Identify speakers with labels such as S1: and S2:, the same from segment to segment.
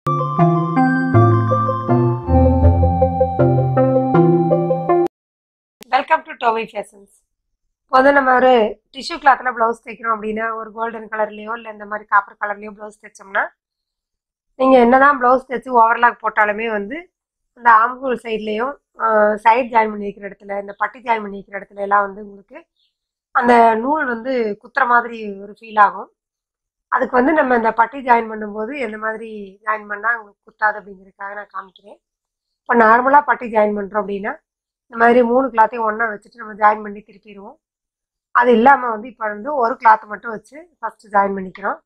S1: welcome to டோவி fashions இப்போ வந்து நம்ம ஒரு டிஷ்யூ கிளாத்தில் ப்ளவுஸ் தைக்கிறோம் அப்படின்னா ஒரு கோல்டன் கலர்லேயோ இல்லை இந்த மாதிரி காப்பர் கலர்லேயோ ப்ளவுஸ் தைச்சோம்னா நீங்கள் என்னதான் ப்ளவுஸ் தைச்சு ஓவர்லாக் போட்டாலுமே வந்து அந்த ஆம்கூல் சைட்லேயும் சைட் ஜாயின் பண்ணி வைக்கிற இடத்துல இந்த பட்டி ஜாயின் பண்ணி வைக்கிற இடத்துல எல்லாம் வந்து உங்களுக்கு அந்த நூல் வந்து குத்துற மாதிரி ஒரு ஃபீல் ஆகும் அதுக்கு வந்து நம்ம இந்த பட்டி ஜாயின் பண்ணும்போது எந்த மாதிரி ஜாயின் பண்ணால் உங்களுக்கு குத்தாது அப்படிங்கிறதுக்காக நான் காமிக்கிறேன் இப்போ நார்மலாக பட்டி ஜாயின் பண்ணுறோம் அப்படின்னா இந்த மாதிரி மூணு கிளாத்தையும் ஒன்றா வச்சுட்டு நம்ம ஜாயின் பண்ணி திருப்பிடுவோம் அது இல்லாமல் வந்து இப்போ வந்து ஒரு கிளாத் மட்டும் வச்சு ஃபஸ்ட்டு ஜாயின் பண்ணிக்கிறோம்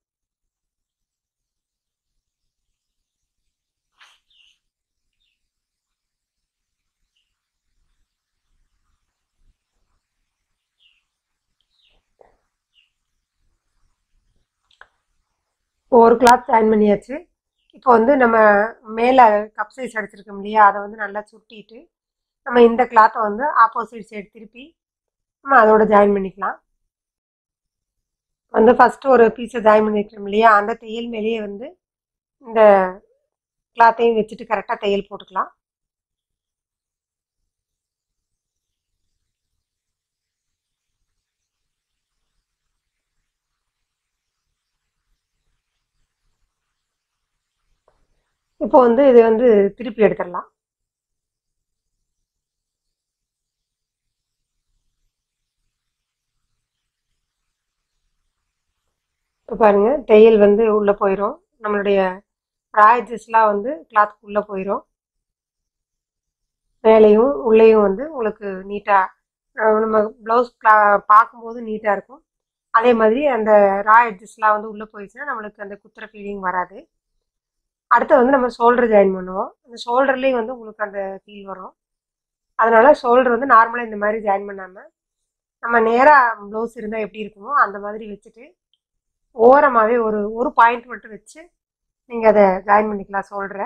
S1: ஒரு கிளாத் ஜாயின் பண்ணியாச்சு இப்போ வந்து நம்ம மேலே கப் சைஸ் அடிச்சிருக்கோம் இல்லையா அதை வந்து நல்லா சுட்டிட்டு நம்ம இந்த கிளாத்தை வந்து ஆப்போசிட் சைடு திருப்பி நம்ம அதோட ஜாயின் பண்ணிக்கலாம் வந்து ஃபஸ்ட்டு ஒரு பீஸை ஜாயின் பண்ணிக்கிறோம் இல்லையா அந்த தையல் மேலேயே வந்து இந்த கிளாத்தையும் வச்சுட்டு கரெக்டாக தையல் போட்டுக்கலாம் இப்போ வந்து இது வந்து திருப்பி எடுத்துடலாம் இப்போ பாருங்க தையல் வந்து உள்ளே போயிடும் நம்மளுடைய ராயஜஸ்லாம் வந்து கிளாத்துக்கு போயிடும் மேலேயும் உள்ளேயும் வந்து உங்களுக்கு நீட்டாக நம்ம ப்ளவுஸ் கிளா பார்க்கும்போது நீட்டாக இருக்கும் அதே மாதிரி அந்த ரா எட்ஜஸ்லாம் வந்து உள்ளே போயிடுச்சுன்னா நம்மளுக்கு அந்த குத்துற ஃபீலிங் வராது அடுத்து வந்து நம்ம ஷோல்டர் ஜாயின் பண்ணுவோம் அந்த ஷோல்டர்லேயும் வந்து உங்களுக்கு அந்த ஃபீல் வரும் அதனால ஷோல்டர் வந்து நார்மலாக இந்த மாதிரி ஜாயின் பண்ணாமல் நம்ம நேராக ப்ளவுஸ் இருந்தால் எப்படி இருக்குமோ அந்த மாதிரி வச்சுட்டு ஓரமாகவே ஒரு ஒரு பாயிண்ட் மட்டும் வச்சு நீங்கள் அதை ஜாயின் பண்ணிக்கலாம் ஷோல்டரை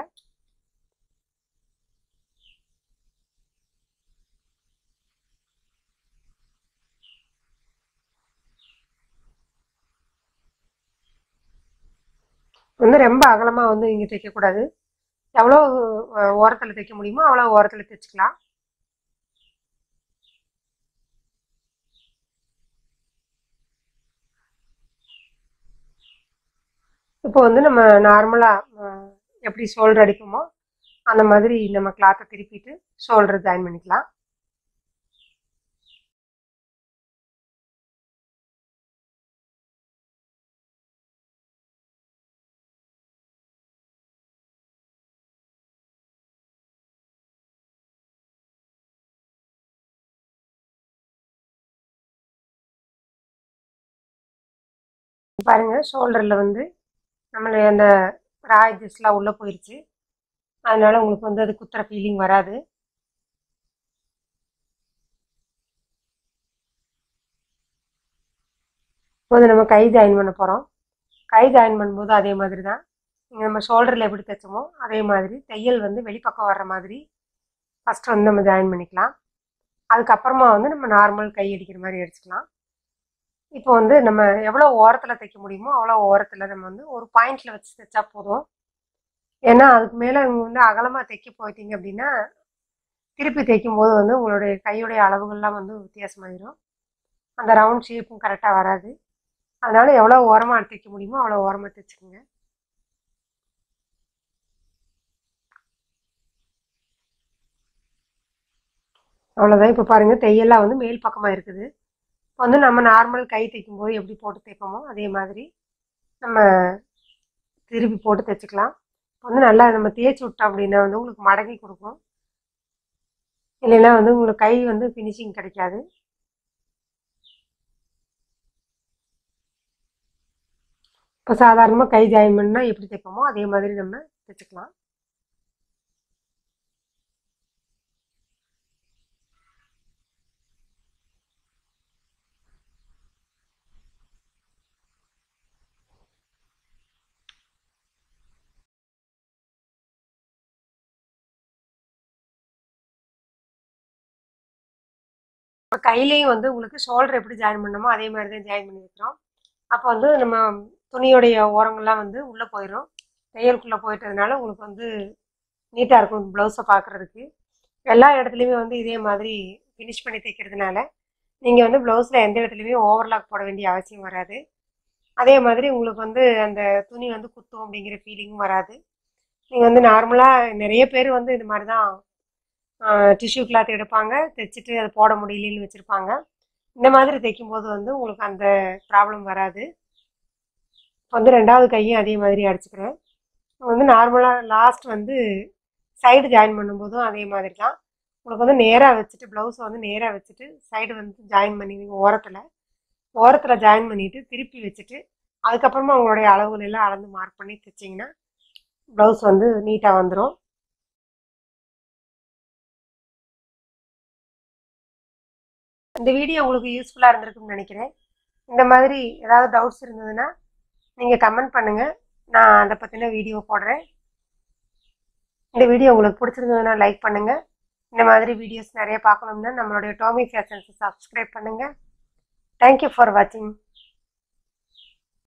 S1: வந்து ரொம்ப அகலமாக வந்து இங்கே தைக்கக்கூடாது எவ்வளோ ஓரத்தில் தைக்க முடியுமோ அவ்வளோ ஓரத்தில் தைச்சிக்கலாம் இப்போ வந்து நம்ம நார்மலாக எப்படி ஷோல்டர் அடிப்போமோ அந்த மாதிரி நம்ம கிளாத்தை திருப்பிட்டு ஷோல்டர் ஜாயின் பண்ணிக்கலாம் பாருங்க ஷோல்டரில் வந்து நம்மளை அந்த ராய்ஜஸ்லாம் உள்ளே போயிடுச்சு அதனால உங்களுக்கு வந்து அது குத்துற ஃபீலிங் வராது இப்போ நம்ம கை ஜாயின் பண்ண போகிறோம் கை ஜாயின் பண்ணும்போது அதே மாதிரி தான் நீங்கள் நம்ம ஷோல்டரில் எப்படி தைச்சோமோ அதே மாதிரி தையல் வந்து வெளிப்பக்கம் வர்ற மாதிரி ஃபஸ்ட்டு வந்து நம்ம ஜாயின் பண்ணிக்கலாம் அதுக்கப்புறமா வந்து நம்ம நார்மல் கை அடிக்கிற மாதிரி அடிச்சுக்கலாம் இப்போ வந்து நம்ம எவ்வளோ ஓரத்தில் தைக்க முடியுமோ அவ்வளோ ஓரத்தில் நம்ம வந்து ஒரு பாயிண்டில் வச்சு தைச்சா போதும் ஏன்னா அதுக்கு மேலே நீங்கள் வந்து அகலமாக தைக்க போயிட்டீங்க அப்படின்னா திருப்பி தைக்கும் போது வந்து உங்களுடைய கையுடைய அளவுகள்லாம் வந்து வித்தியாசமாயிடும் அந்த ரவுண்ட் ஷேப்பும் கரெக்டாக வராது அதனால எவ்வளோ ஓரமாக தைக்க முடியுமோ அவ்வளோ ஓரமாக தைச்சுக்கோங்க அவ்வளோதான் இப்போ பாருங்கள் தையெல்லாம் வந்து மேல் பக்கமாக இருக்குது இப்போ வந்து நம்ம நார்மல் கை தைக்கும் போது எப்படி போட்டு தைப்போமோ அதே மாதிரி நம்ம திருப்பி போட்டு தைச்சிக்கலாம் இப்போ வந்து நல்லா நம்ம தேய்ச்சி விட்டோம் அப்படின்னா வந்து உங்களுக்கு மடங்கி கொடுக்கும் இல்லைன்னா வந்து உங்களுக்கு கை வந்து ஃபினிஷிங் கிடைக்காது இப்போ சாதாரணமாக கை ஜாயின் பண்ணால் எப்படி தைப்போமோ அதே மாதிரி நம்ம தைச்சிக்கலாம் இப்போ கையிலையும் வந்து உங்களுக்கு ஷோல்டர் எப்படி ஜாயின் பண்ணணுமோ அதே மாதிரி தான் ஜாயின் பண்ணி வைக்கிறோம் அப்போ வந்து நம்ம துணியோடைய ஓரங்கள்லாம் வந்து உள்ளே போயிடும் தையலுக்குள்ளே போயிட்டதுனால உங்களுக்கு வந்து நீட்டாக இருக்கும் ப்ளவுஸை பார்க்குறதுக்கு எல்லா இடத்துலையுமே வந்து இதே மாதிரி ஃபினிஷ் பண்ணி தைக்கிறதுனால நீங்கள் வந்து ப்ளவுஸில் எந்த இடத்துலையுமே ஓவர்லாக் போட வேண்டிய அவசியம் வராது அதே மாதிரி உங்களுக்கு வந்து அந்த துணி வந்து குத்தும் அப்படிங்கிற ஃபீலிங்கும் வராது நீங்கள் வந்து நார்மலாக நிறைய பேர் வந்து இது மாதிரி தான் டிஷ்யூ கிளாத் எடுப்பாங்க தைச்சிட்டு அதை போட முடியலன்னு வச்சுருப்பாங்க இந்த மாதிரி தைக்கும்போது வந்து உங்களுக்கு அந்த ப்ராப்ளம் வராது இப்போ வந்து ரெண்டாவது கையும் அதே மாதிரி அடிச்சுக்கிறேன் வந்து நார்மலாக லாஸ்ட் வந்து சைடு ஜாயின் பண்ணும்போதும் அதே மாதிரி தான் உங்களுக்கு வந்து நேராக வச்சுட்டு ப்ளவுஸை வந்து நேராக வச்சுட்டு சைடு வந்து ஜாயின் பண்ணிடுவீங்க ஓரத்தில் ஓரத்தில் ஜாயின் பண்ணிவிட்டு திருப்பி வச்சுட்டு அதுக்கப்புறமா உங்களுடைய அளவுகள் எல்லாம் அளந்து மார்க் பண்ணி தைச்சிங்கன்னா ப்ளவுஸ் வந்து நீட்டாக வந்துடும் இந்த வீடியோ உங்களுக்கு யூஸ்ஃபுல்லாக இருந்திருக்குன்னு நினைக்கிறேன் இந்த மாதிரி ஏதாவது டவுட்ஸ் இருந்ததுன்னா நீங்கள் கமெண்ட் பண்ணுங்கள் நான் அதை பற்றின வீடியோ போடுறேன் இந்த வீடியோ உங்களுக்கு பிடிச்சிருந்ததுன்னா லைக் பண்ணுங்கள் இந்த மாதிரி வீடியோஸ் நிறைய பார்க்கணும்னா நம்மளுடைய டோமி ஃபேஷன்ஸை சப்ஸ்கிரைப் பண்ணுங்கள் தேங்க்யூ ஃபார் வாட்சிங்